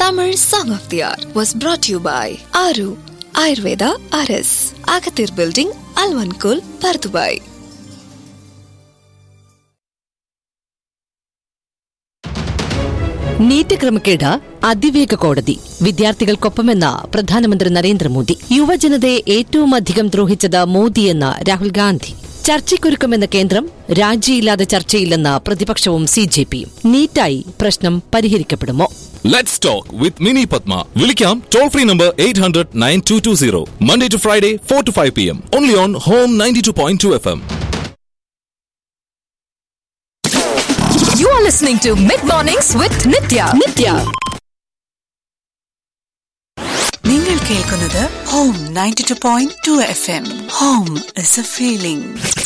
Tamil Song of the Hour was brought to you by Aru Ayurveda RS, Agathir Building, Alvankul, Pardubai. NEET ക്രമക്കേട് അതിവേഗ കോടതി വിദ്യാർത്ഥികൾക്കൊപ്പമെന്ന് പ്രധാനമന്ത്രി നരേന്ദ്രമോദി യുവജനതയെ ഏറ്റവും അധികം ദ്രോഹിച്ചത് മോദിയെന്ന് രാഹുൽ ഗാന്ധി ചർച്ചയ്ക്കൊരുക്കമെന്ന കേന്ദ്രം രാജിയില്ലാതെ ചർച്ചയില്ലെന്ന് പ്രതിപക്ഷവും സി ജെ പിയും നീറ്റായി പ്രശ്നം പരിഹരിക്കപ്പെടുമോ Let's talk with Mini Padma. Vilikam toll free number 800 9220. Monday to Friday, 4 to 5 p.m. Only on Home 92.2 FM. You are listening to Mid Mornings with Nitya. Nitya. നിങ്ങൾ കേൾക്കുന്നത് home ninety two point two F M home is a feeling